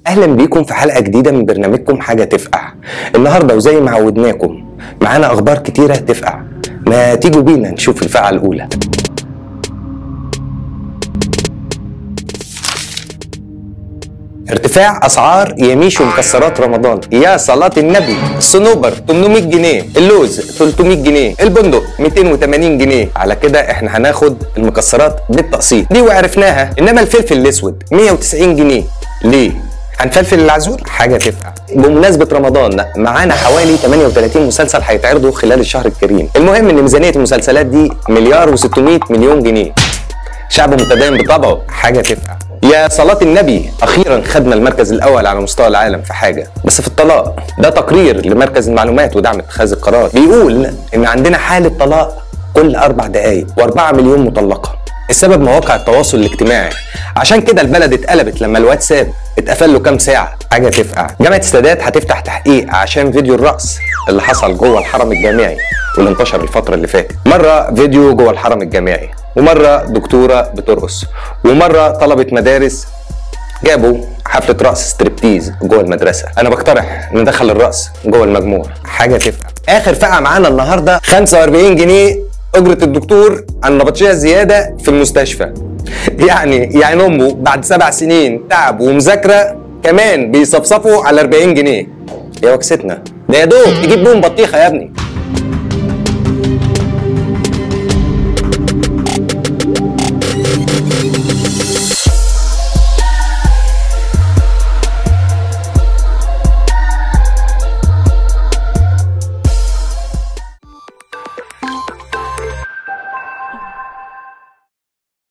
اهلا بيكم في حلقه جديده من برنامجكم حاجه تفقع النهارده وزي ما عودناكم معانا اخبار كتيره تفقع ما تيجوا بينا نشوف الفقعه الاولى ارتفاع اسعار يميش ومكسرات رمضان يا صلاه النبي الصنوبر 800 جنيه اللوز 300 جنيه البندق 280 جنيه على كده احنا هناخد المكسرات بالتقسيط دي وعرفناها انما الفلفل الاسود 190 جنيه ليه هنفلفل العزول حاجه تفقع بمناسبه رمضان معانا حوالي 38 مسلسل هيتعرضوا خلال الشهر الكريم المهم ان ميزانيه المسلسلات دي مليار و600 مليون جنيه شعب متدين بطبعه حاجه تفقع يا صلاة النبي أخيرا خدنا المركز الأول على مستوى العالم في حاجة بس في الطلاق ده تقرير لمركز المعلومات ودعم اتخاذ القرار بيقول إن عندنا حالة طلاق كل أربع دقايق وأربعة مليون مطلقة السبب مواقع التواصل الاجتماعي عشان كده البلد اتقلبت لما الواتساب اتقفل له كام ساعة حاجة تفقع جامعة السادات هتفتح تحقيق عشان فيديو الرقص اللي حصل جوه الحرم الجامعي واللي انتشر الفترة اللي فاتت مرة فيديو جوه الحرم الجامعي ومرة دكتورة بترقص ومرة طلبة مدارس جابوا حفلة رقص ستريبتيز جوه المدرسة أنا بقترح ندخل الرقص جوه المجموع حاجة تفقع آخر فقعة معانا النهاردة 45 جنيه أجرة الدكتور عن نبطشية زيادة في المستشفى يعني يعني أمه بعد سبع سنين تعب ومذاكرة كمان بيصفصفوا على 40 جنيه يا وكستنا ده يا دوب تجيب بيهم بطيخة يا ابني